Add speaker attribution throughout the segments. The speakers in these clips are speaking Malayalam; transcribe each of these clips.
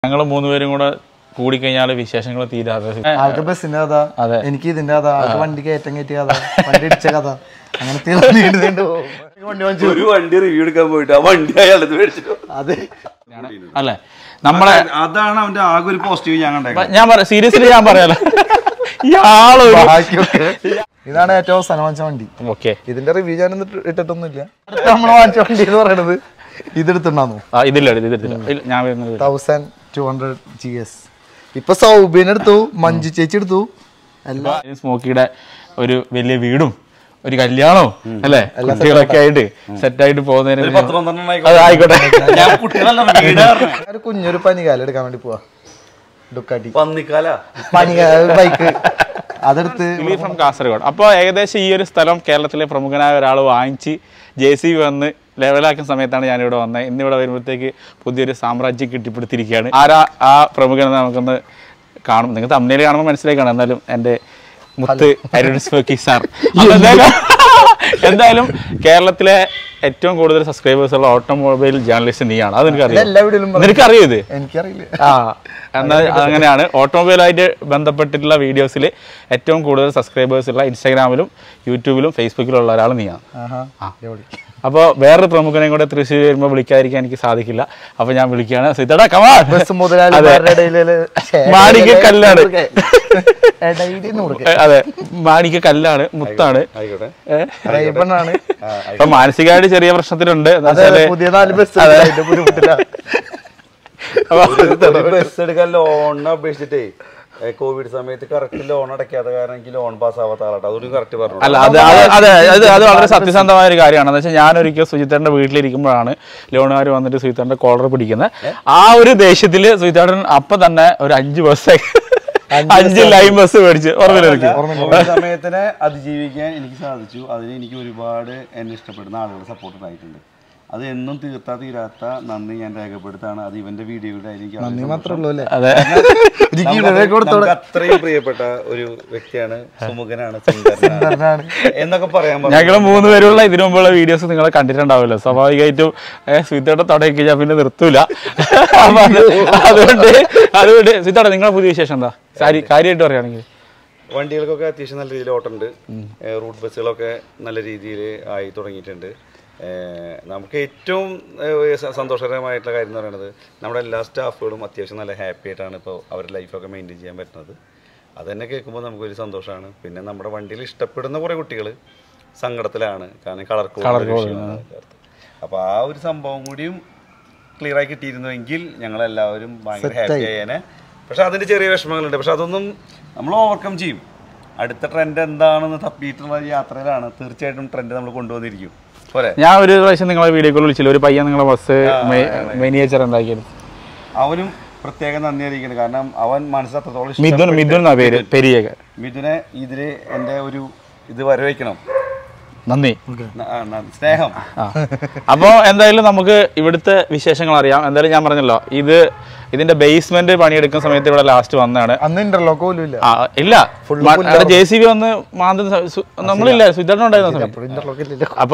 Speaker 1: ഞങ്ങൾ മൂന്നുപേരും കൂടെ കൂടിക്കഴിഞ്ഞാൽ വിശേഷങ്ങൾ തീരാതെ
Speaker 2: ആൾക്ക് ബസ്സിന്റെ കഥ
Speaker 1: അതെ.
Speaker 2: എനിക്ക് ഇതിന്റെ കഥ ആൾക്ക് വണ്ടി കയറ്റം കയറ്റിയ കഥ വണ്ടി ഇടിച്ച കഥ അങ്ങനത്തെ നീണ്ടു നീണ്ടു പോകും. വണ്ടി വാങ്ങിച്ചു
Speaker 3: ഒരു വണ്ടി റിവ്യൂ എടുക്കാൻ പോയിട്ട് ആ വണ്ടി അയാളത് മേടിച്ചിട്ട്
Speaker 2: അതെ
Speaker 1: അല്ലേ നമ്മളെ
Speaker 3: അതാണ് അവന്റെ ആകെ ഒരു പോസിറ്റീവ് ഞാൻ കണ്ടേക്കുന്നത്
Speaker 1: ഞാൻ പറയാം സീരിയസ്ലി ഞാൻ പറയാലോ ഇയാളൊരു
Speaker 2: ബാക്കിയൊക്കെ ഇതാണ് ഏറ്റവും അവസാനം വാങ്ങിച്ച വണ്ടി
Speaker 1: ഓക്കെ
Speaker 2: ഇതിന്റെ റിവ്യൂ ഞാൻ ഇട്ടിട്ടൊന്നുമില്ല അടുത്ത നമ്മൾ വാങ്ങിച്ച വണ്ടി എന്ന് പറയുന്നത് ഇതെടുത്തിണ്ടാന്നു
Speaker 1: ഇതില്ല ഇതില്ല ഇല്ല, ഞാൻ വരുന്നത്
Speaker 2: thousand two hundred G S ഇപ്പൊ സൗബിൻ എടുത്തു മഞ്ജു ചേച്ചി എടുത്തു എല്ലാം
Speaker 1: ഈ സ്മോക്കിയുടെ ഒരു വലിയ വീടും ഒരു കല്യാണവും അല്ലേ കുട്ടികളൊക്കെ ആയിട്ട് സെറ്റ് ആയിട്ട് പോകുന്നതിന്
Speaker 3: ഒരു പത്ത് പന്ത്രണ്ടെണ്ണം
Speaker 1: അത്
Speaker 3: ആയിക്കോട്ടെ.
Speaker 1: ആയിക്കോട്ടെ
Speaker 3: ഞാൻ കുട്ടികളല്ല വീട് പറഞ്ഞെ.
Speaker 2: ഒരു കുഞ്ഞൊരു പനികാലം എടുക്കാൻ വേണ്ടി പോവാ ഡുക്കാട്ടി
Speaker 3: പന്നിക്കാല
Speaker 2: പനികാല ബൈക്ക് അതെടുത്ത്
Speaker 1: ദിലീപ് ഫ്രം കാസർഗോഡ് അപ്പോൾ ഏകദേശം ഈ ഒരു സ്ഥലം കേരളത്തിലെ പ്രമുഖനായ ഒരാൾ വാങ്ങിച്ച് ജെ സി ബി വന്ന് ലെവലാക്കുന്ന സമയത്താണ് ഞാനിവിടെ വന്നത് ഇന്നിവിടെ വരുമ്പോഴത്തേക്ക് പുതിയൊരു സാമ്രാജ്യം കെട്ടിപ്പടുത്തിരിക്കുകയാണ് ആരാ ആ പ്രമുഖനെന്ന് നമുക്കൊന്ന് കാണും നിങ്ങൾ തമ്മിൽ കാണുമ്പോൾ മനസ്സിലാക്കണം എന്തായാലും എൻ്റെ മുത്ത് അരുൺ സ്മോക്കി സാർ അപ്പോൾ എന്തായാലും എന്തായാലും കേരളത്തിലെ ഏറ്റവും കൂടുതൽ സബ്സ്ക്രൈബേഴ്സ് ഉള്ള ഓട്ടോമൊബൈൽ ജേർണലിസ്റ്റ് നീയാണ് അത് നിനക്കറിയാം
Speaker 2: എല്ലാ വീട്ടിലും പറയും.
Speaker 1: നിനക്കറിയോ ഇത്
Speaker 2: എനിക്കറിയില്ല
Speaker 1: ആ എന്നാൽ അങ്ങനെയാണ് ഓട്ടോമൊബൈലായിട്ട് ബന്ധപ്പെട്ടിട്ടുള്ള വീഡിയോസിൽ ഏറ്റവും കൂടുതൽ സബ്സ്ക്രൈബേഴ്സ് ഉള്ള ഇൻസ്റ്റാഗ്രാമിലും യൂട്യൂബിലും ഫേസ്ബുക്കിലും ഉള്ള ഒരാൾ നീയാണ്
Speaker 2: ആഹാ
Speaker 1: ആ.
Speaker 2: എവിടെ?
Speaker 1: അപ്പോൾ വേറൊരു പ്രമുഖനെയും കൂടെ തൃശ്ശൂർ വരുമ്പോൾ വിളിക്കാതിരിക്കാൻ എനിക്ക് സാധിക്കില്ല അപ്പോൾ ഞാൻ വിളിക്കുകയാണ് സിത്തട കമാ
Speaker 2: ബസ് മുതലാളിമാരുടെ ഇടയില് ശ്ശേ,
Speaker 1: മാണിക്ക് കല്ലാണ്.
Speaker 2: നൂറ് കെ. ഇടയില് നൂറ് കെ.
Speaker 1: അതെ മാണിക്ക് കല്ലാണ് മുത്താണ്
Speaker 3: ആയിക്കോട്ടെ
Speaker 1: ഏ?
Speaker 2: റൈബണാണ്
Speaker 1: അപ്പൊ മാനസികമായിട്ട് ചെറിയ പ്രശ്നത്തിലുണ്ട് എന്താ
Speaker 2: അതെ
Speaker 1: വെച്ചാല്
Speaker 2: പുതിയ നാല് ബസ് അതിന്റെ ബുദ്ധിമുട്ടില്ല
Speaker 1: അപ്പൊ
Speaker 3: ഒരു ബസ് എടുക്കാൻ ലോണിനെ അപേക്ഷിച്ചിട്ടേ ഏ, കോവിഡ് സമയത്ത് കറക്റ്റ് ലോൺ അടയ്ക്കാത്ത കാരണം എനിക്ക് ലോൺ പാസ് ആവാത്ത ആളാട്ടോ അതൊരു കറക്റ്റ് പറഞ്ഞു
Speaker 1: അല്ല അത് അത് അതെ അത് അത് വളരെ സത്യസന്ധമായ ഒരു കാര്യമാണ് എന്ന് വെച്ചാൽ ഞാനൊരിക്കൽ സുജിത്തേട്ടൻ്റെ വീട്ടിലിരിക്കുമ്പോഴാണ് ലോണുകാർ വന്നിട്ട് സുജിത്തേട്ടൻ്റെ കോളർ പിടിക്കുന്നത് ആ ഒരു ദേഷ്യത്തിൽ സുജിത്തേട്ടൻ അപ്പം തന്നെ ഒരു അഞ്ച് ബസ് അഞ്ച് ലൈൻ ബസ് മേടിച്ച് ഓർമ്മയിലേക്ക്
Speaker 3: കോവിഡ് സമയത്തിനെ അതിജീവിക്കാൻ എനിക്ക് സാധിച്ചു അതിന് എനിക്ക് ഒരുപാട് എന്നെ ഇഷ്ടപ്പെടുന്ന ആളുകളുടെ സപ്പോർട്ട് ഉണ്ടായിട്ടുണ്ട് അത് എന്നും തീർത്താ തീരാത്ത നന്ദി ഞാൻ രേഖപ്പെടുത്താണ് അത് ഇവന്റെ വീഡിയോയുടെ എനിക്ക് വളരെ
Speaker 2: നീ
Speaker 3: സന്തോഷം.
Speaker 2: മാത്രമേ ഉള്ളൂ അല്ലേ
Speaker 1: അതെ
Speaker 2: എനിക്ക്
Speaker 3: നമുക്ക്
Speaker 2: ഇവിടെ കൊടുത്തോടെ
Speaker 3: നമുക്ക് അത്രയും പ്രിയപ്പെട്ട ഒരു വ്യക്തിയാണ് സുമുഖനാണ് സുന്ദരനാണ് എന്നൊക്കെ പറയാൻ പറഞ്ഞു
Speaker 1: ഞങ്ങൾ മൂന്ന് പേരുള്ള ഇതിനു മുമ്പുള്ള വീഡിയോസ് നിങ്ങൾ കണ്ടിട്ടുണ്ടാവില്ല സ്വാഭാവികമായിട്ടും സുജിത്തേട്ട തുടങ്ങി ഞാൻ പിന്നെ നിർത്തൂല അപ്പൊ അത് അതുകൊണ്ട് അതുകൊണ്ട് സുജിത്തേട്ട നിങ്ങളെ പുതിയ വിശേഷം എന്താ സാരി കാര്യമായിട്ട് പറയുകയാണെങ്കിൽ
Speaker 3: വണ്ടികൾക്കൊക്കെ അത്യാവശ്യം നല്ല രീതിയിൽ ഓട്ടമുണ്ട് ഏഹ് റൂട്ട് ബസ്സുകളൊക്കെ നല്ല രീതിയിൽ ആയി തുടങ്ങിയിട്ടുണ്ട് ഏഹ് നമുക്ക് ഏറ്റവും ഏഹ് സ- സന്തോഷകരമായിട്ടുള്ള കാര്യം എന്ന് പറയുന്നത് നമ്മുടെ എല്ലാ സ്റ്റാഫുകളും അത്യാവശ്യം നല്ല ഹാപ്പി ആയിട്ടാണ് ഇപ്പോൾ അവരുടെ ലൈഫൊക്കെ മെയിൻറ്റെയിൻ ചെയ്യാൻ പറ്റുന്നത് അത് തന്നെ കേൾക്കുമ്പോൾ നമുക്കൊരു സന്തോഷമാണ് പിന്നെ നമ്മുടെ വണ്ടിയിൽ ഇഷ്ടപ്പെടുന്ന കുറേ കുട്ടികൾ സങ്കടത്തിലാണ് കാരണം കളർ കോഡ് അപ്പോൾ ആ ഒരു സംഭവം കൂടിയും ക്ലിയർ ആയി കിട്ടിയിരുന്നുവെങ്കിൽ ഞങ്ങളെല്ലാവരും ഭയങ്കര ഹാപ്പി ആയേനെ പക്ഷെ അതിന്റെ ചെറിയ വിഷമങ്ങളുണ്ട് പക്ഷെ അതൊന്നും നമ്മൾ ഓവർകം ചെയ്യും അടുത്ത ട്രെൻഡ് എന്താണെന്ന് തപ്പിയിട്ടുള്ള യാത്രയിലാണ് തീർച്ചയായിട്ടും ട്രെൻഡ് നമ്മൾ കൊണ്ടുവന്നിരിക്കും പോരെ
Speaker 1: ഞാൻ ഒരു പ്രാവശ്യം നിങ്ങളെ വീഡിയോ കോൾ വിളിച്ചില്ല ഒരു പയ്യൻ നിങ്ങളെ ബസ് മിനിയേച്ചർ ഉണ്ടാക്കിയത്
Speaker 3: അവനും പ്രത്യേകം നന്ദി അറിയിക്കുന്നു കാരണം അവൻ മനസ്സിൽ അത്രത്തോളം
Speaker 1: മിഥുൻ
Speaker 3: ഇഷ്ടപ്പെട്ട്
Speaker 1: മിഥുൻ എന്നാ പേര് പെരിയക
Speaker 3: മിഥുനെ ഇതില് എൻ്റെ ഒരു ഇത് വരവയ്ക്കണം
Speaker 1: നന്ദി
Speaker 3: ന- ആ, ന- സ്നേഹം
Speaker 1: ആ അപ്പോൾ എന്തായാലും നമുക്ക് ഇവിടുത്തെ വിശേഷങ്ങൾ അറിയാം എന്തായാലും ഞാൻ പറഞ്ഞല്ലോ ഇത് ഇതിന്റെ ബേസ്മെന്റ് പണിയെടുക്കുന്ന സമയത്ത് ഇവിടെ ലാസ്റ്റ് വന്നതാണ്
Speaker 2: അന്ന് ഇന്റർലോക്ക് പോലും ഇല്ല
Speaker 1: ആ ഇല്ല ജെ സി ബി വന്ന് മാന്തുന്ന സ- സു- നമ്മളില്ല സുധരണം ഉണ്ടായിരുന്ന സമയത്ത്
Speaker 2: ഇന്റർലോക്ക് ഇല്ലല്ലോ
Speaker 1: അപ്പൊ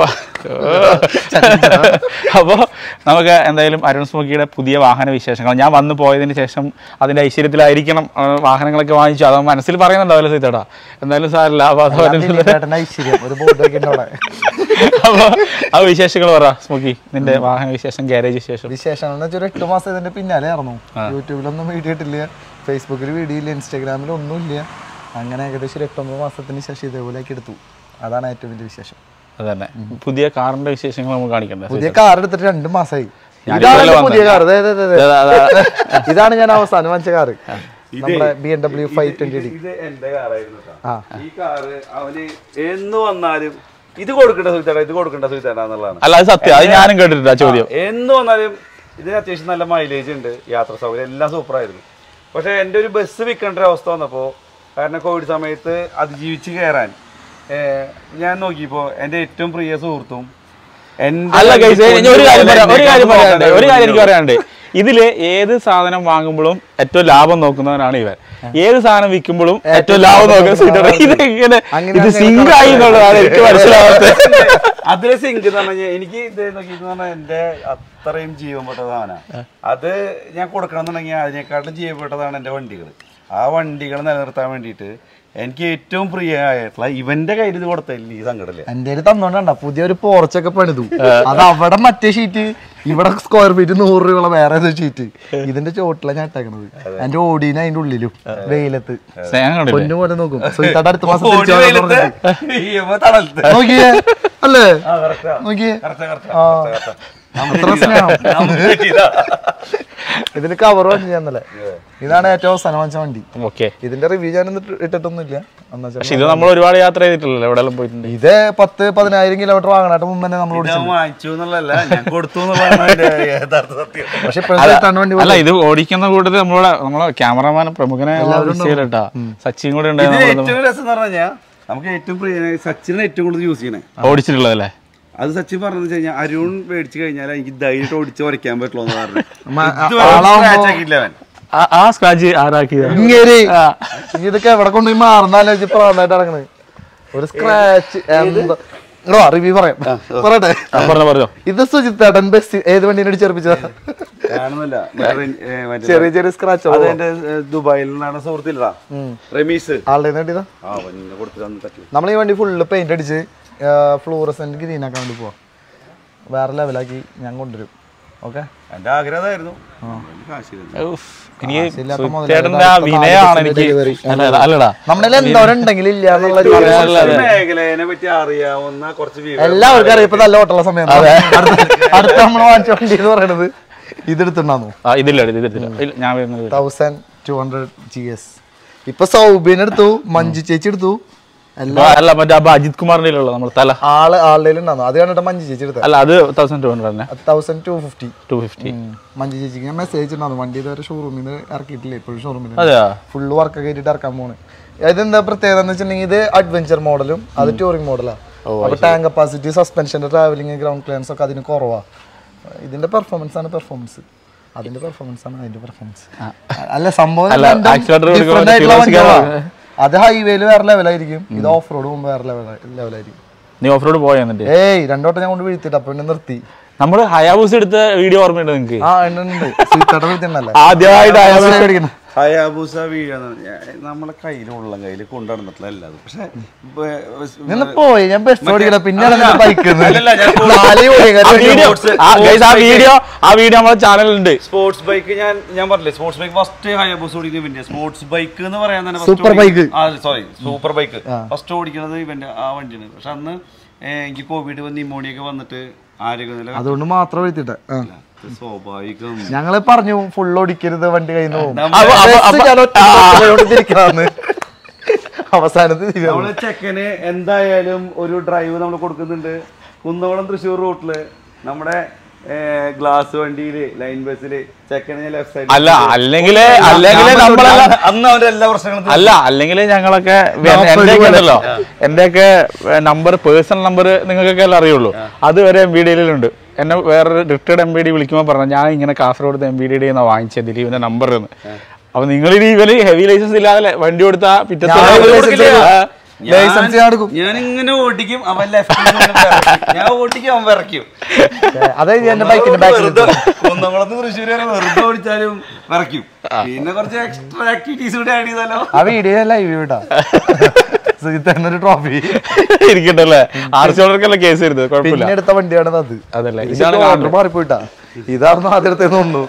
Speaker 1: അപ്പോ നമുക്ക് എന്തായാലും അരുൺ സ്മോക്കിയുടെ പുതിയ വാഹന വിശേഷങ്ങൾ ഞാൻ വന്നു പോയതിന് ശേഷം അതിന്റെ ഐശ്വര്യത്തിലായിരിക്കണം ആ, വാഹനങ്ങളൊക്കെ വാങ്ങിച്ചു അത് മനസ്സിൽ പറയുന്നുണ്ടാവില്ല സീതേട്ടാ എന്തായാലും സാറില്ല അപ്പൊ അത് പറഞ്ഞില്ല.
Speaker 2: ചേട്ടന്റെ ഐശ്വര്യം ഒരു ബോർഡ് വെക്കുന്നുണ്ട് അവിടെ
Speaker 1: അപ്പൊ ആ വിശേഷങ്ങൾ പറ സ്മോക്കി നിന്റെ വാഹന വിശേഷം ഗ്യാരേജ് വിശേഷം
Speaker 2: വിശേഷം എന്ന് വെച്ചാൽ ഒരു എട്ട് മാസം ഇതിന്റെ പിന്നാലെ ആയിരുന്നു യൂട്യൂബിലൊന്നും വീഡിയോ ഇട്ടില്ല ഫേസ്ബുക്കിൽ വീഡിയോ ഇല്ല ഇൻസ്റ്റാഗ്രാമിൽ ഒന്നുമില്ല അങ്ങനെ ഏകദേശം ഒരു എട്ടൊമ്പത് മാസത്തിന് ശേഷം ഇതേപോലെയൊക്കെ എടുത്തു അതാണ് ഏറ്റവും വലിയ വിശേഷം
Speaker 1: അതന്നെ പുതിയ കാറിന്റെ വിശേഷങ്ങൾ നമുക്ക് കാണിക്കണ്ടേ
Speaker 2: പുതിയ കാർ എടുത്തിട്ട് രണ്ട് മാസമായി
Speaker 1: ഞാൻ
Speaker 2: ഇതാണ്
Speaker 1: ഇതുപോലെ
Speaker 2: എന്റെ പുതിയ കാർ
Speaker 1: അതാ, അതാ.
Speaker 2: ഇതാണ് ഞാൻ അവസാനം വാങ്ങിച്ച കാർ നമ്മുടെ B M W five twenty D
Speaker 3: ഇത് എന്റെ കാറായിരുന്നു കേട്ടോ.
Speaker 2: ആ.
Speaker 3: ഈ കാറ് അവന് എന്ന് വന്നാലും ഇത് കൊടുക്കണ്ട സുഹിത്തേട്ടാ ഇത് കൊടുക്കണ്ട സുഹിത്തേട്ടാ എന്നുള്ളതാണ്
Speaker 1: അല്ല അത് സത്യം അത് ഞാനും കേട്ടിട്ടുണ്ട് ആ ചോദ്യം
Speaker 3: എന്ന് വന്നാലും ഇതിന് അത്യാവശ്യം നല്ല മൈലേജ് ഉണ്ട് യാത്ര സൗകര്യം എല്ലാം സൂപ്പറായിരുന്നു പക്ഷേ എൻ്റെ ഒരു ബസ് വിൽക്കേണ്ട ഒരു അവസ്ഥ വന്നപ്പോൾ കാരണം കോവിഡ് സമയത്ത് അതിജീവിച്ച് കയറാൻ ഏഹ്, ഞാൻ നോക്കിയപ്പോൾ എൻ്റെ ഏറ്റവും പ്രിയ സുഹൃത്തും എൻ്റെ
Speaker 1: അല്ല ഗൈസ് ഇനി ഒരു കാര്യം പറയാം ഒരു കാര്യം പറയാനുണ്ട് ഒരു കാര്യം എനിക്ക് പറയാനുണ്ട് ഇതില് ഏത് സാധനം വാങ്ങുമ്പോഴും ഏറ്റവും ലാഭം നോക്കുന്നവനാണ് ഇവൻ ഏത് സാധനം വിൽക്കുമ്പോഴും ഏറ്റവും ലാഭം നോക്കുന്ന സീറ്റാണ് ഇത് എങ്ങനെ
Speaker 2: അങ്ങനെ
Speaker 1: ഇത്
Speaker 2: അങ്ങനെ
Speaker 1: സിങ്ക് ആയി എന്നുള്ളതാണ് എനിക്ക് മനസ്സിലാവാത്തത്
Speaker 3: അതിലെ സിങ്ക് എന്ന് പറഞ്ഞു കഴിഞ്ഞാൽ എനിക്ക് ഇത് നോക്കിയിട്ട് പറഞ്ഞാൽ എന്റെ അത്രയും ജീവപ്പെട്ടതാണ് അത് ഞാൻ കൊടുക്കണമെന്നുണ്ടെങ്കിൽ അതിനെക്കാട്ടിലും ജീവപ്പെട്ടതാണ് എന്റെ വണ്ടികൾ ആ വണ്ടികൾ നിലനിർത്താൻ വേണ്ടിയിട്ട് എനിക്ക് ഏറ്റവും പ്രിയമായിട്ടുള്ള ഇവന്റെ കയ്യിൽ ഇത് കൊടുത്തില്ല ഈ സങ്കടല്ലേ
Speaker 2: എന്റെ കയ്യിൽ തന്നോണ്ടണ്ട പുതിയൊരു പോർച്ചൊക്കെ പണിതു അത് അവിടെ മറ്റേ ഷീറ്റ് ഇവിടെ സ്ക്വയർ ഫീറ്റ് നൂറ് രൂപയുള്ള വേറെ ഏതോ ഷീറ്റ് ഇതിന്റെ ചോട്ടില ഞാൻ ഇട്ടേക്കണത് എന്റെ ഓടീന അതിന്റെ ഉള്ളിലും വെയിലത്ത്
Speaker 1: സ്നേഹം കണ്ടില്ലേ
Speaker 2: പൊന്നു പോലെ നോക്കും സുഹിത്താടെ അടുത്ത മാസം
Speaker 3: ഓടി
Speaker 2: തിരിച്ചു വരാന്ന്
Speaker 3: വെയിലത്ത്
Speaker 2: പറഞ്ഞിട്ട്.
Speaker 3: ഇവ തണലത്ത്.
Speaker 2: നോക്കിയേ അല്ലേ
Speaker 3: ആ, correct ആ.
Speaker 2: നോക്കിയേ
Speaker 3: Correct ആ, correct
Speaker 2: ആ.
Speaker 3: ആ, correct ആ.
Speaker 2: അത്ര സ്നേഹം
Speaker 3: നമുക്ക് പറ്റിയതാ.
Speaker 2: ഇതിന് കവർ വാങ്ങി ഞാന്നല്ലേ ഇതാണ് ഏറ്റവും അവസാനം വാങ്ങിച്ച വണ്ടി
Speaker 1: ഓക്കെ
Speaker 2: ഇതിന്റെ റിവ്യൂ ഞാനൊന്നും ഇട്ടിട്ടൊന്നുമില്ല എന്നാ
Speaker 1: പക്ഷെ ഇത് നമ്മൾ ഒരുപാട് യാത്ര ചെയ്തിട്ടില്ലല്ലോ എവിടെയെല്ലാം പോയിട്ടുണ്ട്
Speaker 2: ഇത് പത്ത് പതിനായിരം കിലോമീറ്റർ വാങ്ങണായിട്ട് മുമ്പ് തന്നെ നമ്മൾ
Speaker 3: ഇത്
Speaker 2: ഓടിച്ചു
Speaker 3: വാങ്ങിച്ചു എന്നുള്ളതല്ല ഞാൻ കൊടുത്തു എന്നുള്ളതാണ് അതിന്റെ യഥാർത്ഥ സത്യം
Speaker 2: പക്ഷെ ഇപ്പോഴത്തെ വണ്ടി
Speaker 1: അല്ല ഇത് ഓടിക്കുന്ന കൂട്ടത്തിൽ നമ്മളെ നമ്മളെ ക്യാമറമാൻ പ്രമുഖനെ കേട്ടാ സച്ചിൻ കൂടെ
Speaker 3: ഇതിന്
Speaker 1: ഉണ്ടായിരുന്നു
Speaker 3: ഏറ്റവും രസം എന്ന് പറഞ്ഞു കഴിഞ്ഞാൽ നമുക്ക് ഏറ്റവും പ്രിയ സച്ചിനാണ് ഏറ്റവും കൂടുതൽ യൂസ് ചെയ്യണേ
Speaker 1: ഓടിച്ചിട്ടുള്ളതല്ലേ
Speaker 3: അത് സച്ചിൻ പറഞ്ഞു വെച്ച് കഴിഞ്ഞാൽ അരുൺ മേടിച്ചു കഴിഞ്ഞാൽ എനിക്ക് ധൈര്യമായിട്ട് ഓടിച്ച് വരയ്ക്കാൻ പറ്റുള്ളൂ എന്ന് പറഞ്ഞു
Speaker 2: മ-
Speaker 3: ഇതുവരെ
Speaker 2: ആളാവുമ്പോ-
Speaker 3: scratch ആക്കിയില്ല അവൻ
Speaker 1: ആ- ആ സ്ക്രാച്ച് ആരാക്കിയത്
Speaker 2: ഇങ്ങേര് ഇതൊക്കെ എവിടെ കൊണ്ടുപോയി മാറുന്നാലോചിച്ച് പ്രാന്തായിട്ട് ഇറങ്ങണത് ഒരു സ്ക്രാച്ച് എന്താ റിവ്യൂ പറയാം പറയട്ടെ
Speaker 1: പറഞ്ഞോ പറഞ്ഞോ
Speaker 2: ഇത് സുജിത്തേട്ടൻ ബസ് ഏത് വണ്ടീനെ അടിച്ചേർപ്പിച്ചതാ
Speaker 3: കാണുന്നില്ല മറ്റേ, ഏ, മറ്റേ-
Speaker 2: ചെറിയ ചെറിയ സ്ക്രാച്ച്
Speaker 3: അത് എന്റെ ഏ, ദുബായിൽ നിന്നാണ് സുഹൃത്തില്ലടാ റമീസ്
Speaker 2: ആളുടെ നേടിയതാ
Speaker 3: ആ പിന്നെ കൊടുത്തിട്ട് തട്ടി
Speaker 2: നമ്മൾ ഈ വണ്ടി ഫുള്ള് പെയിന്റ് അടിച്ച് ഫ്ലൂറസെന്റ് ഗ്രീൻ ആക്കാൻ വേണ്ടി പോവാം വേറെ ലെവലാക്കി ഞാൻ കൊണ്ടുവരും ഓക്കെ
Speaker 3: എന്റെ ആഗ്രഹം അതായിരുന്നു കാശില്ല
Speaker 1: ഉഫ്. എനിക്ക്
Speaker 2: കാശില്ലാത്ത
Speaker 1: സുത്തേട്ടന്റെ ആ വിനയാണ് എനിക്ക്
Speaker 2: ഡെലിവറി.
Speaker 1: അല്ല, അല്ലടാ
Speaker 2: നമ്മളിൽ എന്തോരം ഉണ്ടെങ്കിൽ ഇല്ല എന്നുള്ള ഒരു
Speaker 3: മേഖലയെ പറ്റി അറിയാവുന്ന കുറച്ച് വിവരം
Speaker 2: എല്ലാവർക്കും അറിയാം ഇപ്പൊ നല്ല ഓട്ടമുള്ള സമയം അടുത്ത- അടുത്ത നമ്മൾ വാങ്ങിച്ച വണ്ടി എന്ന് പറയണത് ഇതെടുത്തുണ്ടാന്നു
Speaker 1: ആ ഇതില്ല ഇത് ഇതില്ല ഇല്ല, ഞാൻ വരുന്നത്
Speaker 2: thousand two hundred G S ഇപ്പൊ സൗബിൻ എടുത്തു മഞ്ജു ചേച്ചി എടുത്തു എല്ലാ
Speaker 1: ആ, അല്ല മറ്റേ അപ്പൊ അജിത് കുമാറിന്റെ ഉള്ളത് നമ്മൾ തല
Speaker 2: ആള് ആളുടെ ഉണ്ടാന്നു അത് കണ്ടിട്ട് മഞ്ജു ചേച്ചി എടുത്ത
Speaker 1: അല്ല അത് തൗസൻഡ് ടു ഹൺഡ്രഡ് തന്നെ
Speaker 2: thousand two fifty
Speaker 1: two fifty
Speaker 2: Manju ചേച്ചിക്ക് ഞാൻ മെസ്സേജ് ഉണ്ടായിരുന്നു വണ്ടി ഇതുവരെ ഷോറൂമിൽ നിന്ന് ഇറക്കിയിട്ടില്ല ഇപ്പോഴും ഷോറൂമിൽ
Speaker 1: അതെയാ
Speaker 2: ഫുള്ള് വർക്ക് കയറ്റിട്ട് ഇറക്കാൻ പോണ് ഇതെന്താ പ്രത്യേകത എന്ന് വെച്ചിട്ടുണ്ടെങ്കിൽ ഇത് അഡ്വഞ്ചർ മോഡലും അത് ടൂറിംഗ് മോഡലാണ് അപ്പൊ ടാങ്ക് കപ്പാസിറ്റി സസ്പെൻഷന്റെ ട്രാവലിംഗ് ഗ്രൗണ്ട് ക്ലിയറൻസ് ഒക്കെ അതിന് കുറവാ ഇതിന്റെ പെർഫോമൻസ് ആണ് പെർഫോമൻസ് അതിന്റെ പെർഫോമൻസ് ആണ് അതിന്റെ പെർഫോമൻസ് അല്ല സംഭവം
Speaker 1: അല്ല,
Speaker 2: രണ്ടും
Speaker 1: accelerator കൊടുക്കുമ്പോൾ
Speaker 2: different ആയിട്ടുള്ള
Speaker 1: kilometer
Speaker 2: വണ്ടികളാ. അത് ഹൈവേയിൽ വേറെ ലെവലായിരിക്കും ഇത് ഓഫ് റോഡ് പോകുമ്പോൾ വേറെ ലെവലായിരിക്കും
Speaker 1: നീ ഓഫ് റോഡ് പോയ എന്നിട്ട്
Speaker 2: ഏയ് രണ്ടോട്ടം ഞാൻ കൊണ്ട് വീഴ്ത്തിട്ട് അപ്പൊ പിന്നെ നിർത്തി
Speaker 1: നമ്മള് ഹയാബൂസ് എടുത്ത വീഡിയോ ഓർമ്മയുണ്ട് നിങ്ങക്ക്
Speaker 2: ആ ഉണ്ട് ഉണ്ട് സീത്തട വീഴ്ത്തിണ്ടല്ലേ
Speaker 1: ആദ്യമായിട്ട് ഹയാബൂസ്
Speaker 2: മേടിക്കണം
Speaker 3: ഹയാബൂസ വീഴാന്ന് നമ്മളെ കയ്യിൽ ഉള്ള കയ്യിൽ കൊണ്ടു നടന്നിട്ടുള്ള അല്ല അത് പക്ഷെ
Speaker 2: നിന്ന് പോയി ഞാൻ ബസ് ഓടിക്കല പിന്നെയാണ് ബൈക്ക്
Speaker 3: അല്ലല്ല, ഞാൻ
Speaker 1: ആ വീഡിയോ ആ guys, ആ വീഡിയോ ആ വീഡിയോ നമ്മുടെ ചാനലിലുണ്ട്
Speaker 3: സ്പോർട്സ് ബൈക്ക് ഞാൻ ഞാൻ പറഞ്ഞില്ലേ സ്പോർട്സ് ബൈക്ക് ഫസ്റ്റ് ഹയാബൂസ് ഓടിക്കുന്ന ഇവന്റെ സ്പോർട്സ് ബൈക്ക് എന്ന് പറയാൻ തന്നെ
Speaker 2: Super bike.
Speaker 3: Sorry super bike first ഓടിക്കുന്നത് ഇവന്റെ ആ വണ്ടിയാണ് പക്ഷെ അന്ന് ഏ, എനിക്ക് കോവിഡ് വന്ന് നിമോണിയൊക്കെ വന്നിട്ട് ആരോഗ്യനില
Speaker 2: അതുകൊണ്ട് മാത്രം വീഴ്ത്തിട്ടെ ആ
Speaker 3: സ്വാഭാവികം
Speaker 2: ഞങ്ങള് പറഞ്ഞു ഫുൾ ഓടിക്കരുത് വണ്ടി കയ്യിൽ നിന്ന് പോകും
Speaker 1: അപ്പൊ- അപ്പൊ-
Speaker 2: ബസ് ഞാൻ ഒറ്റ പോയോണ്ട് തിരിക്കലാന്ന്. അവസാനത്ത് തിരികെ
Speaker 3: നമ്മള് ചെക്കന് എന്തായാലും ഒരു ഡ്രൈവ് നമ്മൾ കൊടുക്കുന്നുണ്ട് കുന്നംകുളം തൃശ്ശൂർ റൂട്ടില് നമ്മുടെ ഗ്ലാസ് വണ്ടിയില് ലൈൻ ബസ്സില് ചെക്കന് ലെഫ്റ്റ് സൈഡ്
Speaker 1: അല്ല അല്ലെങ്കിൽ അല്ലെങ്കിൽ നമ്മളെല്ലാം
Speaker 3: അന്ന് അവന്റെ എല്ലാ പ്രശ്നങ്ങളും
Speaker 1: അല്ല അല്ലെങ്കിൽ ഞങ്ങളൊക്കെ എന്റെയൊക്കെ ഉണ്ടല്ലോ എന്റെയൊക്കെ നമ്പർ പേഴ്സണൽ നമ്പർ നിങ്ങൾക്കൊക്കെ എല്ലാം അറിയുള്ളൂ അതുവരെ എം ബി ഡിയിലുണ്ട് എന്നെ വേറൊരു റിട്ടയർഡ് എം ബി ഡി വിളിക്കുമ്പോൾ പറഞ്ഞു ഞാൻ ഇങ്ങനെ കാസർഗോഡ് എം ബി ഡി എന്നാ വാങ്ങിച്ചത് ദിലീപിന്റെ നമ്പർ എന്ന് അപ്പൊ നിങ്ങൾ ഇവര് ഹെവി ലൈസൻസ് ഇല്ലാതെ വണ്ടി കൊടുത്താ പിറ്റത്തെ
Speaker 2: ഞാൻ
Speaker 1: ദിവസം
Speaker 2: license
Speaker 1: ആ,
Speaker 2: ലൈസൻസ് ഞാൻ എടുക്കും
Speaker 3: ഞാൻ ഇങ്ങനെ ഓടിക്കും അവൻ ലെഫ്റ്റ് ഞാൻ ഓടിക്കും അവൻ വിറയ്ക്കും
Speaker 2: അതായത് എന്റെ ബൈക്കിന്റെ ബാക്കിൽ
Speaker 3: വെറുതെ കുന്നംകുളത്ത് തൃശ്ശൂർ വരെ വെറുതെ ഓടിച്ചാലും വിറയ്ക്കും പിന്നെ കുറച്ച് എക്സ്ട്രാ ആക്ടിവിറ്റീസ് കൂടെ ആഡ് ചെയ്താലോ
Speaker 2: ആ വീഡിയോ ലൈവ് വിടാ സുജിത്തേട്ടനൊരു ട്രോഫി
Speaker 1: ഇരിക്കട്ടല്ലേ ആർച്ചോളർക്കല്ല കേസ് വരുന്നത് കുഴപ്പമില്ല
Speaker 2: പിന്നെ എടുത്ത വണ്ടിയാണ് അത്
Speaker 1: അതല്ലേ
Speaker 2: ഇതാണ് ഓർഡർ മാറിപ്പോയിട്ടാ ഇതായിരുന്നു ആദ്യത്തേന്ന് തോന്നുന്നു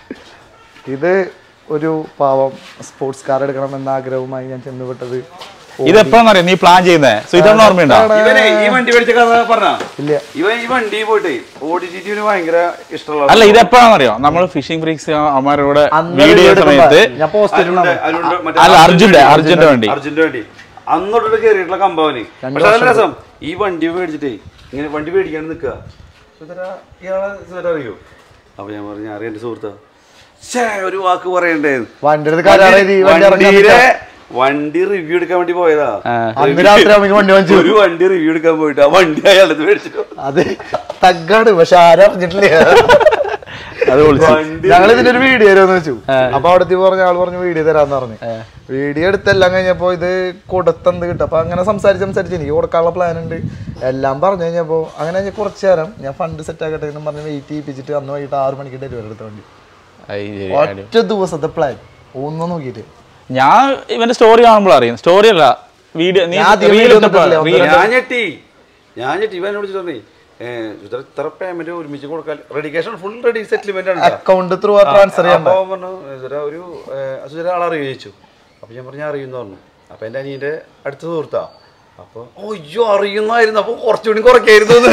Speaker 2: ഇത് ഒരു പാവം സ്പോർട്സ് കാർ എടുക്കണം എന്ന ആഗ്രഹവുമായി ഞാൻ ചെന്നുപെട്ടത്
Speaker 1: ഇതെപ്പോഴാണെന്നറിയാം നീ പ്ലാൻ ചെയ്യുന്നത് സോ ഇതൊന്നും ഓർമ്മയുണ്ടോ
Speaker 3: ഇവനെ ഈ വണ്ടി മേടിച്ച കഥ പറഞ്ഞ
Speaker 2: ഇല്ല
Speaker 3: ഇവൻ ഈ വണ്ടി പോയിട്ട് ഓടിച്ചിട്ട് ഇവന് ഭയങ്കര ഇഷ്ടമുള്ള
Speaker 1: അല്ല ഇതെപ്പോഴാണെന്നറിയോ നമ്മൾ ഫിഷിംഗ് ഫ്രീക്സ് അമ്മമാരോട്
Speaker 2: അന്ന്
Speaker 1: വീഡിയോ
Speaker 2: video
Speaker 1: സമയത്ത്
Speaker 2: എടുക്കുമ്പോ ഞാൻ പോസ്റ്റ്
Speaker 3: അരുണിന്റെ- അരുണിന്റെ മറ്റേ
Speaker 1: അല്ല, അർജുന്റെ- അർജുന്റെ വണ്ടി.
Speaker 3: അർജുന്റെ വണ്ടി അന്നോട്ട് കയറിയിട്ടുള്ള കമ്പാവന് പക്ഷെ നല്ല രസം ഈ വണ്ടി മേടിച്ചിട്ടേ ഇങ്ങനെ വണ്ടി മേടിക്കാണ്ട് നിക്കുക ഇയാളെ സുഹൃത്ത് അറിയോ അപ്പൊ ഞാൻ പറഞ്ഞു അറിയാം എന്റെ സുഹൃത്താ ഛേ ഒരു വാക്ക് പറയണ്ടേ
Speaker 2: വണ്ടി എടുത്ത് കരാറെഴുതി വണ്ടി ഇറങ്ങാൻ
Speaker 3: വണ്ടിയിലെ വണ്ടി റിവ്യൂ എടുക്കാൻ വേണ്ടി പോയതാ
Speaker 2: അന്ന് രാത്രി ആവുമ്പോ വണ്ടി വാങ്ങിച്ചു
Speaker 3: ഒരു വണ്ടി റിവ്യൂ എടുക്കാൻ പോയിട്ട് ആ വണ്ടി അയാളത് മേടിച്ചിട്ട്
Speaker 2: അത് തഗ്ഗാണ് പക്ഷെ ആരും അറിഞ്ഞിട്ടില്ല
Speaker 1: അത് വിളിച്ചു
Speaker 2: ഞങ്ങൾ ഇതിന്റെ ഒരു വീഡിയോ തരുമെന്ന് വെച്ചു അപ്പൊ അവിടുത്തെ പറഞ്ഞ ആൾ പറഞ്ഞു വീഡിയോ തരാന്ന് പറഞ്ഞു വീഡിയോ എടുത്തെല്ലാം കഴിഞ്ഞപ്പോ ഇത് കൊടുത്തെന്ത് കിട്ടും അപ്പൊ അങ്ങനെ സംസാരിച്ച് സംസാരിച്ച് എനിക്ക് കൊടുക്കാനുള്ള പ്ലാൻ ഉണ്ട് എല്ലാം പറഞ്ഞു കഴിഞ്ഞപ്പോ അങ്ങനെ ഞാൻ കുറച്ച് നേരം ഞാൻ ഫണ്ട് സെറ്റ് ആക്കട്ടെ എന്ന് പറഞ്ഞ് വെയിറ്റ് ചെയ്യിപ്പിച്ചിട്ട് അന്ന് വൈകിട്ട് ആറ് മണിക്ക് ഡെലിവറി എടുത്ത വണ്ടി
Speaker 1: അത് ശരി.
Speaker 2: ഒറ്റ ദിവസത്തെ പ്ലാൻ ഒന്നും നോക്കിയിട്ട്
Speaker 1: ഞാൻ ഇവന്റെ സ്റ്റോറി കാണുമ്പോൾ അറിയും സ്റ്റോറി അല്ല വീഡിയോ നീ
Speaker 2: ഞാൻ ആദ്യം
Speaker 1: reel
Speaker 2: video
Speaker 1: ഇട്ടപ്പോ-
Speaker 2: ഒന്നും
Speaker 1: reel-
Speaker 3: ഞാൻ ഞെട്ടി ഞാൻ ഞെട്ടി ഇവൻ എന്നോട് പറഞ്ഞു ഇത്ര ഇത്ര പേയ്മെന്റ് ഒരുമിച്ച് കൊടുക്കാൻ റെഡിക്കേഷൻ ഫുൾ റെഡി സെറ്റിൽമെന്റ് ആണ് ട്ടോ.
Speaker 2: അക്കൗണ്ട് ത്രൂ ട്രാൻസ്ഫർ ചെയ്യാൻ
Speaker 3: അപ്പൊ അവൻ പറഞ്ഞു സുധര ഒരു സുധര ആളെ അറിയോ ചോദിച്ചു അപ്പൊ ഞാൻ പറഞ്ഞു അറിയുന്നു പറഞ്ഞു അപ്പൊ എന്റെ അനിയന്റെ അടുത്ത സുഹൃത്താ അപ്പൊ ഓ അയ്യോ അറിയുന്നായിരുന്നു അപ്പൊ കുറച്ചുകൂടി കുറയ്ക്കായിരുന്നു എന്ന്.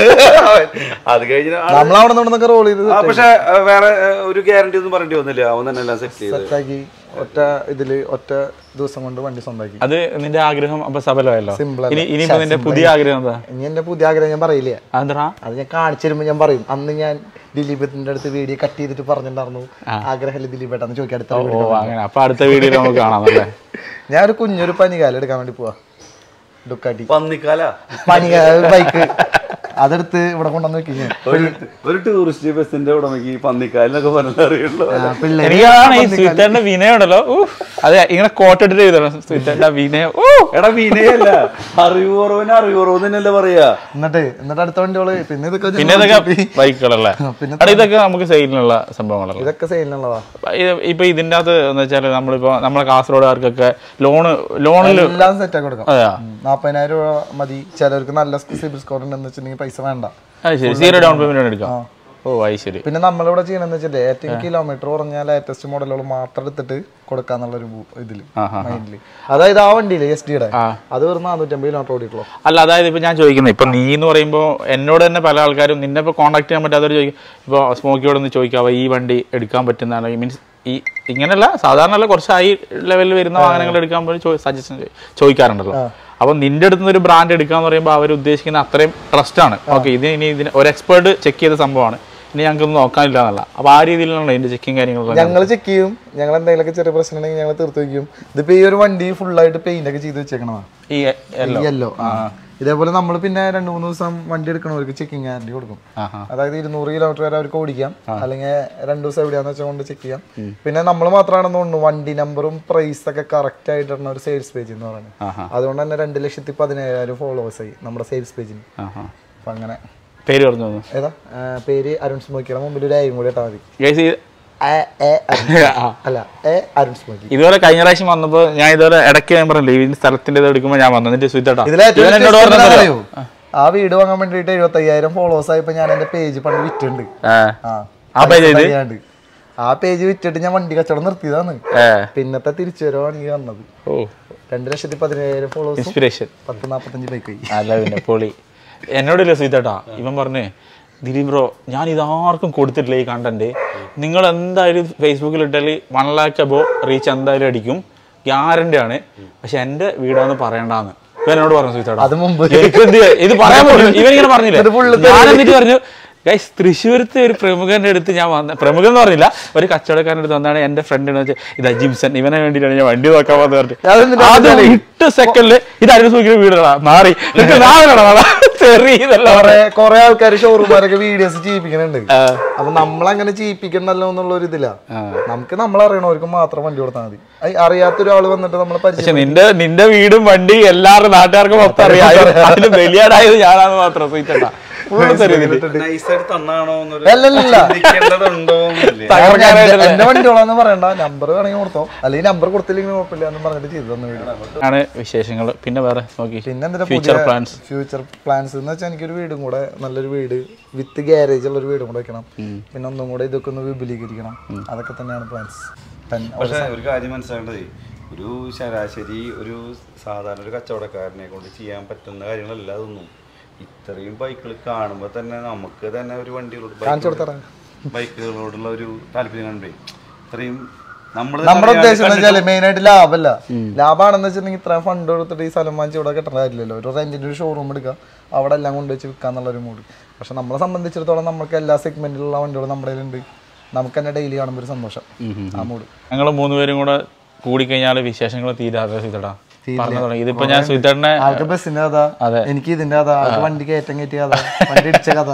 Speaker 3: അത് കഴിഞ്ഞ
Speaker 2: നമ്മൾ അവിടെ നിന്നൊക്കെ റോൾ ചെയ്ത്
Speaker 3: പക്ഷെ വേറെ ഏ, ഒരു ഗ്യാരണ്ടി ഒന്നും പറയേണ്ടി വന്നില്ല അവൻ തന്നെ എല്ലാം സെറ്റ് ചെയ്ത്
Speaker 2: സെറ്റാക്കി ഒറ്റ ഇതില് ഒറ്റ ദിവസം കൊണ്ട് വണ്ടി സ്വന്തമാക്കി
Speaker 1: അത് നിന്റെ ആഗ്രഹം അപ്പൊ സഫലമായല്ലോ
Speaker 2: Simple
Speaker 1: ഇനി ഇനിയിപ്പോ നിന്റെ പുതിയ ആഗ്രഹം എന്താ
Speaker 2: ഇനി എന്റെ പുതിയ ആഗ്രഹം ഞാൻ പറയില്ല
Speaker 1: അതെന്താ
Speaker 2: അത് ഞാൻ കാണിച്ചു തരുമ്പോ ഞാൻ പറയും അന്ന് ഞാൻ ദിലീപത്തിന്റെ അടുത്ത് വീഡിയോ കട്ട് ചെയ്തിട്ട് പറഞ്ഞിട്ടുണ്ടായിരുന്നു ആഗ്രഹമില്ല ദിലീപ് ഏട്ടാന്ന് ചോദിക്കാൻ അടുത്ത
Speaker 1: ഓ അങ്ങനെ അപ്പൊ അടുത്ത വീഡിയോയിൽ നമുക്ക് കാണാം അല്ലേ
Speaker 2: ഞാൻ ഒരു കുഞ്ഞൊരു പനികാലം എടുക്കാൻ വേണ്ടി പോവാ ഡുക്കാട്ടി
Speaker 3: പന്നിക്കാല
Speaker 2: പനികാല ബൈക്ക് അതെടുത്ത് ഇവിടെ കൊണ്ടുവന്ന് വെക്കും ഞാൻ
Speaker 3: ഒരു ഒരു ടൂറിസ്റ്റ് ബസിന്റെ ഉടമയ്ക്ക് ഈ പന്നിക്കാലെന്നൊക്കെ പറഞ്ഞാൽ അറിയുള്ളൂ
Speaker 2: ആ, പിള്ളേര്
Speaker 1: എനിക്കാണ് ഈ സ്വീറ്ററിന്റെ വിനയം ഉണ്ടല്ലോ ഊ അതെ ഇങ്ങനെ കോട്ടിട്ട് ചെയ്തല്ലോ സ്വീറ്ററിന്റെ വിനയം ഊ
Speaker 3: എടാ വിനയല്ല അറിവ് കുറവന് അറിവ് കുറവ് തന്നെയല്ലേ പറയാ
Speaker 2: എന്നിട്ട് എന്നിട്ട് അടുത്ത വണ്ടികള് പിന്നെ ഇതൊക്കെ
Speaker 1: പിന്നെ ഇതൊക്കെ ബൈക്കുകളല്ലേ
Speaker 2: പിന്നെ
Speaker 1: അവിടെ ഇതൊക്കെ നമുക്ക് സെയിലിനുള്ള സംഭവങ്ങളല്ലേ
Speaker 2: ഇതൊക്കെ സെയിലിനുള്ളതാ
Speaker 1: ഇത് ഇപ്പൊ ഇതിന്റെ അകത്ത് എന്ന് വെച്ചാൽ നമ്മളിപ്പോ നമ്മളെ കാസർഗോഡുകാർക്കൊക്കെ ലോണ് ലോണിൽ
Speaker 2: എല്ലാം സെറ്റ് ആക്കി കൊടുക്കാം
Speaker 1: അതെയാ
Speaker 2: നാപ്പതിനായിരം രൂപ മതി ചിലർക്ക് നല്ല സിബിൽ സ്കോർ ഉണ്ടെന്ന് വെച്ചിട്ടുണ്ടെങ്കിൽ പൈസ വേണ്ട
Speaker 1: അത് ശരി സീറോ ഡൗൺ പേയ്മെന്റ് എടുക്കാം ഓ അത് ശരി
Speaker 2: പിന്നെ നമ്മളിവിടെ ചെയ്യണമെന്ന് വെച്ചിട്ട് ഏറ്റവും കിലോമീറ്റർ കുറഞ്ഞ ലേറ്റസ്റ്റ് മോഡലുകൾ മാത്രം എടുത്തിട്ട് കൊടുക്കാന്നുള്ളൊരു ബു- ഇതില്
Speaker 1: ആഹാ.
Speaker 2: മൈൻഡില് അതായത് ആ വണ്ടിയില്ലേ എസ് ഡിയുടെ
Speaker 1: ആ.
Speaker 2: അത് വെറും നാനൂറ്റമ്പത് കിലോമീറ്റർ ഓടിയിട്ടുള്ളൂ
Speaker 1: അല്ല അതായത് ഇപ്പൊ ഞാൻ ചോദിക്കുന്നത് ഇപ്പൊ നീ എന്ന് പറയുമ്പോൾ എന്നോട് തന്നെ പല ആൾക്കാരും നിന്നെ ഇപ്പൊ കോൺടാക്ട് ചെയ്യാൻ പറ്റാത്തവർ ചോദിക്കും ഇപ്പോൾ സ്മോക്കിയോട് ഒന്ന് ചോദിക്കാവോ ഈ വണ്ടി എടുക്കാൻ പറ്റുന്നതാണ് മീൻസ് ഈ ഇങ്ങനെയല്ല സാധാരണ അല്ല കുറച്ച് ഹൈ ലെവലിൽ വരുന്ന വാഹനങ്ങൾ എടുക്കാൻ പോലും സജഷൻ ചോദിക്കാറുണ്ടല്ലോ അപ്പൊ നിന്റെ അടുത്ത് നിന്ന് ഒരു ബ്രാൻഡ് എടുക്കാന്ന് പറയുമ്പോൾ അവർ ഉദ്ദേശിക്കുന്ന അത്രയും ട്രസ്റ്റ് ആണ് ഓക്കെ ഇത് ഇനി ഇതിന് ഒരു എക്സ്പേർട്ട് ചെക്ക് ചെയ്ത സംഭവമാണ് ഇനി ഞങ്ങൾക്കൊന്നും നോക്കാനില്ല എന്നല്ല അപ്പൊ ആ രീതിയിലാണ് ഇതിന്റെ ചെക്കിങ് കാര്യങ്ങളൊക്കെ
Speaker 2: ഞങ്ങൾ ചെക്ക് ചെയ്യും ഞങ്ങൾ എന്തെങ്കിലുമൊക്കെ ചെറിയ പ്രശ്നം ഉണ്ടെങ്കിൽ ഞങ്ങൾ തീർത്ത് വെക്കും ഇതിപ്പോ ഈ ഒരു വണ്ടി ഫുള്ളായിട്ട് പെയിന്റ് ഒക്കെ ചെയ്ത് വെച്ചേക്കണതാ
Speaker 1: ഈ എല്ലോ
Speaker 2: യെല്ലോ ഇതേപോലെ നമ്മൾ പിന്നെ രണ്ട് മൂന്ന് ദിവസം വണ്ടി എടുക്കണവർക്ക് ചെക്കിങ് ഗ്യാരണ്ടി കൊടുക്കും
Speaker 1: ആഹാ
Speaker 2: അതായത് ഇരുന്നൂറ് കിലോമീറ്റർ വരെ അവർക്ക് ഓടിക്കാം അല്ലെങ്കിൽ രണ്ടു ദിവസം എവിടെയാന്ന് വെച്ചാൽ കൊണ്ട് ചെക്ക് ചെയ്യാം പിന്നെ നമ്മൾ മാത്രമാണെന്ന് തോന്നുന്നു വണ്ടി നമ്പറും പ്രൈസ് ഒക്കെ കറക്റ്റ് ആയിട്ടാണ് ഒരു സെയിൽസ് പേജ് എന്ന് പറയുന്നത്
Speaker 1: ആഹാ
Speaker 2: അതുകൊണ്ട് തന്നെ രണ്ട് ലക്ഷത്തി പതിനേഴായിരം ഫോളോവേഴ്സ് ആയി നമ്മുടെ സെയിൽസ് പേജിന്
Speaker 1: ആഹാ
Speaker 2: അപ്പൊ അങ്ങനെ
Speaker 1: പേര് പറഞ്ഞു തന്നു
Speaker 2: ഏതാ ആ, പേര് അരുൺ സ്മോക്കിയുടെ മുമ്പിൽ ഒരു ആയും കൂടി ഇട്ടാൽ മതി
Speaker 1: ഗൈസ് ഈ
Speaker 2: എ, എ, അരുൺ.
Speaker 1: ആ.
Speaker 2: അല്ല എ അരുൺ സ്മോക്കി
Speaker 1: ഇതുപോലെ കഴിഞ്ഞ പ്രാവശ്യം വന്നപ്പോ ഞാൻ ഇതുപോലെ ഇടയ്ക്ക് ഞാൻ പറഞ്ഞില്ലേ ഇതിന്റെ സ്ഥലത്തിന്റെ ഇത് എടുക്കുമ്പോൾ ഞാൻ വന്നു എന്നിട്ട് സുറ്റേട്ടാ
Speaker 2: ഇതിലെ ഏറ്റവും
Speaker 1: ഇവൻ എന്നോട്
Speaker 2: വ്യത്യസ്തത
Speaker 1: പറഞ്ഞത്
Speaker 2: അറിയോ? ആ വീട് വാങ്ങാൻ വേണ്ടിട്ട് എഴുപത്തി അയ്യായിരം ഫോളോവേഴ്സ് ആയപ്പോ ഞാൻ എന്റെ പേജ് പണ്ട് വിറ്റുണ്ട്
Speaker 1: ആ
Speaker 2: ആ
Speaker 1: ആ page ഇത്?
Speaker 2: അറിയാണ്ട്. ആ പേജ് വിറ്റിട്ട് ഞാൻ വണ്ടി കച്ചവടം നിർത്തിയതാണ്
Speaker 1: ഏ
Speaker 2: പിന്നത്തെ തിരിച്ചു വരവാണെങ്കിൽ വന്നത്
Speaker 1: ഓ
Speaker 2: രണ്ട് ലക്ഷത്തി പതിനേഴായിരം ഫോളോവേഴ്സും
Speaker 1: ഇൻസ്പിറേഷൻ
Speaker 2: പത്ത് നാപ്പത്തഞ്ച് ബൈക്ക് പോയി
Speaker 1: അല്ല പിന്നെ പൊളി എന്നോടില്ല സീതേട്ടാ ഇവൻ പറഞ്ഞേ ദിലീപ് ബ്രോ ഞാൻ ഇതാർക്കും കൊടുത്തിട്ടില്ല ഈ കണ്ടന്റ് നിങ്ങൾ എന്തായാലും ഫേസ്ബുക്കിൽ ഇട്ടാൽ വൺ ലാക്ക് അബോ റീച്ച് എന്തായാലും അടിക്കും ഗ്യാരണ്ടി ആണ് പക്ഷെ എന്റെ വീടാന്ന് പറയണ്ടാന്ന് ഇവൻ എന്നോട് പറഞ്ഞു സീതേട്ടാ
Speaker 2: അത് മുമ്പ്
Speaker 1: എനിക്ക് എന്ത് ചെയ്യാ? ഇത് പറയാൻ പറ്റും ഇവൻ ഇങ്ങനെ പറഞ്ഞില്ലേ
Speaker 2: ഇത് full
Speaker 1: ഞാൻ എന്നിട്ട് പറഞ്ഞു ഗൈസ് തൃശ്ശൂരത്തെ ഒരു പ്രമുഖന്റെ അടുത്ത് ഞാൻ വന്ന പ്രമുഖൻ എന്ന് പറഞ്ഞില്ല ഒരു കച്ചവടക്കാരൻ്റെ അടുത്ത് വന്നാണ് എന്റെ ഫ്രണ്ട് എന്ന് വെച്ചാൽ ഇതാ ജിംസൺ ഇവനെ വേണ്ടിയിട്ടാണ് ഞാൻ വണ്ടി നോക്കാൻ വന്നത്
Speaker 2: അതെന്തിനാ
Speaker 1: പറഞ്ഞു അത് ഇട്ട് സെക്കൻഡില് ഇത് അരുൺ സൂക്കിയുടെ വീടാ മാറി നിനക്ക് നാളെ ചെറിയതല്ല
Speaker 2: കൊറേ കൊറേ ആൾക്കാർ ഷോറൂമാരൊക്കെ വീഡിയോസ് ചെയ്യിപ്പിക്കുന്നുണ്ട് അപ്പൊ നമ്മളങ്ങനെ ചെയ്യിപ്പിക്കണല്ലോ എന്നുള്ള ഒരു ഇതില്ല നമുക്ക് നമ്മൾ അറിയണവർക്ക് മാത്രം വണ്ടി കൊടുത്താൽ മതി അയ് അറിയാത്ത ഒരാൾ വന്നിട്ട് നമ്മളെ
Speaker 1: പക്ഷെ
Speaker 2: പരിചയം
Speaker 1: നിന്റെ നിന്റെ വീടും വണ്ടി എല്ലാവരും നാട്ടുകാർക്കും മൊത്തം അറിയാം അതിന് ബലിയാടായത് ഞാനാന്ന് മാത്രം സീറ്റണ്ട ഫുള്ള് തെറിയുന്നുണ്ട്
Speaker 3: നൈസായിട്ട് തന്നാണോ എന്നൊരു
Speaker 2: അല്ലല്ലല്ല.
Speaker 3: ചിന്തിക്കേണ്ടതുണ്ടോ എന്നില്ലേ
Speaker 2: എന്റെ- എന്റെ വണ്ടിയോളാന്ന് പറയണ്ട നമ്പർ വേണമെങ്കിൽ കൊടുത്തോ അല്ലെങ്കിൽ നമ്പർ കൊടുത്തില്ലെങ്കിൽ കുഴപ്പമില്ല എന്ന് പറഞ്ഞിട്ട് ചെയ്തു തന്ന വീട്
Speaker 1: ആണ് വിശേഷങ്ങൾ പിന്നെ വേറെ നോക്കി
Speaker 2: പിന്നെ എന്തിനാ
Speaker 1: ഫ്യൂച്ചർ പ്ലാൻസ്
Speaker 2: ഫ്യൂച്ചർ പ്ലാൻസ് എന്ന് വെച്ചാൽ എനിക്കൊരു വീടും കൂടെ നല്ലൊരു വീട് വിത്ത് ഗ്യാരേജ് ഉള്ള ഒരു വീടും കൂടെ വെക്കണം പിന്നെ ഒന്നും കൂടെ ഇതൊക്കെ ഒന്ന് വിപുലീകരിക്കണം അതൊക്കെ തന്നെയാണ് പ്ലാൻസ്
Speaker 3: പക്ഷെ ഒരു കാര്യം മനസ്സിലാക്കേണ്ടത് ഒരു ശരാശരി ഒരു സാധാരണ ഒരു കച്ചവടക്കാരനെ കൊണ്ട് ചെയ്യാൻ പറ്റുന്ന കാര്യങ്ങളല്ല അതൊന്നും ഇത്രയും ബൈക്കുകൾ കാണുമ്പോൾ തന്നെ നമുക്ക് തന്നെ ഒരു വണ്ടികളോട്
Speaker 2: കാണിച്ചു കൊടുത്തറ
Speaker 3: ബൈക്കുകളോടുള്ള ഒരു താല്പര്യം കണ്ടേ ഇത്രയും നമ്മൾ
Speaker 2: നമ്മുടെ ഉദ്ദേശം എന്ന് വെച്ചാൽ മെയിൻ ആയിട്ട് ലാഭമല്ല ലാഭമാണെന്ന് വെച്ചിട്ടുണ്ടെങ്കിൽ ഇത്രയും ഫണ്ട് കൊടുത്തിട്ട് ഈ സ്ഥലം വാങ്ങിച്ച് ഇവിടെ കെട്ടേണ്ട കാര്യമില്ലല്ലോ ഒരു റെന്റിന്റെ ഒരു ഷോറൂം എടുക്കുക അവിടെ എല്ലാം കൊണ്ടുവച്ച് വിൽക്കാന്നുള്ള ഒരു മൂഡ് പക്ഷെ നമ്മളെ സംബന്ധിച്ചിടത്തോളം നമുക്ക് എല്ലാ സെഗ്മെന്റിലുള്ള വണ്ടികളും നമ്മുടെ കയ്യിലുണ്ട് നമുക്ക് തന്നെ ഡെയിലി കാണുമ്പോൾ ഒരു സന്തോഷം ആ മൂഡ്
Speaker 1: ഞങ്ങൾ മൂന്നുപേരും കൂടെ കൂടിക്കഴിഞ്ഞാൽ വിശേഷങ്ങൾ തീരാതെ സീതടാ പറഞ്ഞു തുടങ്ങി ഇതിപ്പോ ഞാൻ സുഹിതേട്ടനെ
Speaker 2: ആൾക്ക് ബസ്സിന്റെ കഥ
Speaker 1: അതെ.
Speaker 2: എനിക്ക് ഇതിന്റെ കഥ ആൾക്ക് വണ്ടി കയറ്റം കയറ്റിയ കഥ വണ്ടി ഇടിച്ച കഥ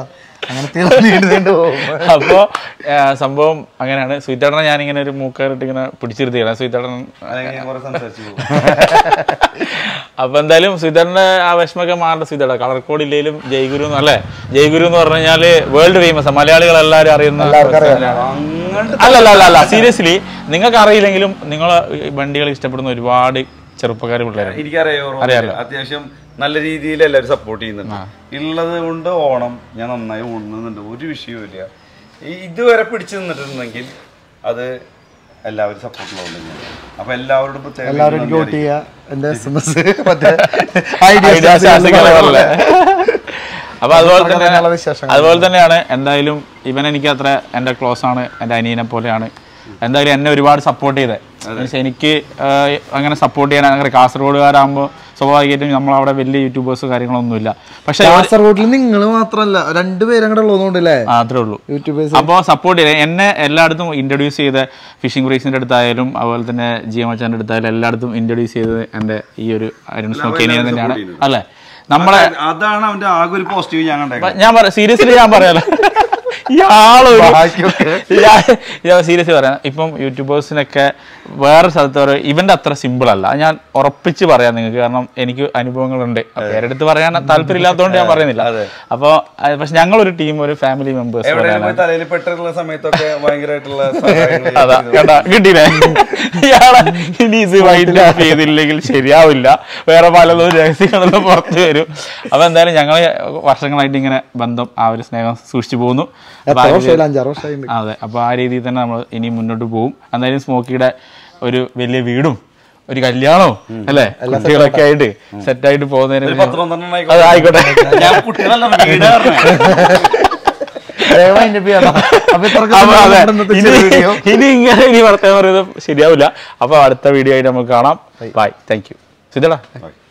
Speaker 2: അങ്ങനെ തീർന്നു നീണ്ടു നീണ്ടു പോകും
Speaker 1: അപ്പോ ആ, സംഭവം അങ്ങനെയാണ് സ്വീറ്റേട്ടനെ ഞാനിങ്ങനെ ഒരു മൂക്കാറിട്ട് ഇങ്ങനെ പിടിച്ചിരുത്തിയാണ് സ്വീറ്റേട്ടൻ
Speaker 3: അല്ലെങ്കിൽ ഞാൻ കുറെ സംസാരിച്ചു പോകും
Speaker 1: അപ്പൊ എന്തായാലും സ്വീറ്റേട്ടന്റെ ആ വിഷമൊക്കെ മാറേണ്ട സ്വീറ്റേട്ട കളർ കോഡ് ഇല്ലെങ്കിലും ജയ്ഗുരു എന്ന് അല്ലേ ജയ്ഗുരു എന്ന് പറഞ്ഞു കഴിഞ്ഞാല് വേൾഡ് ഫേമസ് മലയാളികൾ എല്ലാവരും അറിയുന്ന പേഴ്സണാണ്. അല്ല അല്ല അല്ല അല്ല സീരിയസ്ലി നിങ്ങൾക്ക് അറിയില്ലെങ്കിലും നിങ്ങളെ വണ്ടികൾ ഇഷ്ടപ്പെടുന്ന ഒരുപാട് ചെറുപ്പക്കാർ പിള്ളേരാണ്
Speaker 3: എനിക്കറിയോ
Speaker 1: അറിയാലോ.
Speaker 3: അത്യാവശ്യം നല്ല രീതിയിൽ എല്ലാവരും സപ്പോർട്ട് ചെയ്യുന്നുണ്ട് ഉള്ളത് കൊണ്ട് ഓണം ഞാൻ നന്നായി ഓടുന്നുണ്ട് ഒരു വിഷയവുമില്ല ഈ ഇതുവരെ പിടിച്ചു നിന്നിട്ടുണ്ടെങ്കിൽ അത് എല്ലാവരും സപ്പോർട്ടിലുണ്ട് അപ്പൊ എല്ലാവരോടും പ്രത്യേകം
Speaker 2: എല്ലാവരും
Speaker 3: നന്ദി
Speaker 2: എനിക്ക് വോട്ട്
Speaker 3: അറിയിക്കുന്നു.
Speaker 2: ചെയ്യുക എന്റെ എസ് എം എസ് മറ്റേ
Speaker 1: Ideas ശാസികളെ പോലെ. അപ്പൊ അതുപോലെ തന്നെ
Speaker 2: അങ്ങനെയുള്ള വിശേഷങ്ങൾ
Speaker 1: അതുപോലെ തന്നെയാണ് എന്തായാലും ഇവൻ എനിക്ക് അത്ര എൻ്റെ ക്ലോസ് ആണ് എൻ്റെ അനിയനെ പോലെയാണ് എന്തായാലും എന്നെ ഒരുപാട് സപ്പോർട്ട് ചെയ്തത് എന്നുവെച്ചാ എനിക്ക് ആ, അങ്ങനെ സപ്പോർട്ട് ചെയ്യാൻ അങ്ങനെ കാസർഗോഡുകാരാകുമ്പോൾ സ്വാഭാവികമായിട്ടും നമ്മളവിടെ വലിയ യൂട്യൂബേഴ്സ് കാര്യങ്ങളൊന്നുമില്ല പക്ഷെ
Speaker 2: കാസർഗോഡിൽ നിങ്ങൾ മാത്രല്ല രണ്ടുപേരും കൂടെ ഉള്ളതുകൊണ്ടല്ലേ
Speaker 1: മാത്രമേ ഉള്ളൂ
Speaker 2: യൂട്യൂബേഴ്സ്
Speaker 1: അപ്പോൾ സപ്പോർട്ട് ചെയ്ത് എന്നെ എല്ലായിടത്തും ഇൻട്രൊഡ്യൂസ് ചെയ്ത ഫിഷിംഗ് ബ്രേക്സിൻ്റെ അടുത്തായാലും അതുപോലെ തന്നെ ജിയ മച്ചാൻ്റെ അടുത്തായാലും എല്ലായിടത്തും ഇൻട്രൊഡ്യൂസ് ചെയ്തത് എൻ്റെ ഈ ഒരു അരുൺ സ്മോക്കേനിയൻ തന്നെയാണ് അല്ലേ നമ്മളെ
Speaker 3: അതാണ് അവന്റെ ആകെ ഒരു പോസിറ്റീവ് ഞാൻ കണ്ടേക്കുന്നത്
Speaker 1: ഞാൻ പറയാം സീരിയസ്ലി ഞാൻ പറയാലോ ഇയാളൊരു ഞാൻ സീരിയസ്ലി പറയാം ഇപ്പം യൂട്യൂബേഴ്സിനൊക്കെ വേറെ സ്ഥലത്ത് ഒരു ഇവന്റെ അത്ര സിമ്പിൾ അല്ല അത് ഞാൻ ഉറപ്പിച്ച് പറയാം നിങ്ങൾക്ക് കാരണം എനിക്ക് അനുഭവങ്ങളുണ്ട് അപ്പൊ പേരെടുത്ത് പറയാൻ താല്പര്യമില്ലാത്തതുകൊണ്ട് ഞാൻ പറയുന്നില്ല അപ്പോൾ പക്ഷെ ഞങ്ങളൊരു ടീം ഒരു ഫാമിലി മെമ്പേഴ്സ്
Speaker 3: എവിടെയെങ്കിലും പോയി തലയിൽ പെട്ടിട്ടുള്ള സമയത്തൊക്കെ ഭയങ്കരമായിട്ടുള്ള സഹായങ്ങൾ
Speaker 1: അതാ കേട്ടാ കിട്ടിയില്ലേ ഇയാളെ ഇനി ഇത് വൈൻഡ് ഓഫ് ചെയ്തില്ലെങ്കിൽ ശരിയാവില്ല വേറെ പലതും രഹസ്യങ്ങളെല്ലാം പുറത്തു വരും അപ്പൊ എന്തായാലും ഞങ്ങൾ വർഷങ്ങളായിട്ട് ഇങ്ങനെ ബന്ധം ആ ഒരു സ്നേഹം സൂക്ഷിച്ചു പോകുന്നു അപ്പൊ ആ
Speaker 2: എത്ര
Speaker 1: ഒരു-
Speaker 2: വർഷമായില്ല അഞ്ചാറ് വർഷമായിട്ടുണ്ട്
Speaker 1: അതെ അപ്പൊ ആ രീതിയിൽ തന്നെ നമ്മൾ ഇനി മുന്നോട്ട് പോകും എന്തായാലും സ്മോക്കിയുടെ ഒരു വലിയ വീടും ഒരു കല്യാണവും അല്ലേ കുട്ടികളൊക്കെ ആയിട്ട് സെറ്റ് ആയിട്ട് പോകുന്നതിന്
Speaker 3: പത്ത് പന്ത്രണ്ടെണ്ണം
Speaker 1: അത് ആയിക്കോട്ടെ
Speaker 3: ഞാൻ കുട്ടികളല്ല വീട് പറഞ്ഞേ.
Speaker 2: ദയവായി എന്നെ ചെയ്യണം. അപ്പൊ ഇത്രയ്ക്ക്
Speaker 1: അപ്പൊ അതെ
Speaker 2: നമ്മുടെ ഇന്നത്തെ
Speaker 1: ഇനി
Speaker 2: ചെറിയ video.
Speaker 1: ഇനി ഇങ്ങനെ ഇനി വർത്തമാനം പറയുന്നത് ശരിയാവില്ല അപ്പൊ അടുത്ത വീഡിയോ ആയിട്ട് നമുക്ക് കാണാം ബൈ താങ്ക് യു സിദ്ധടാ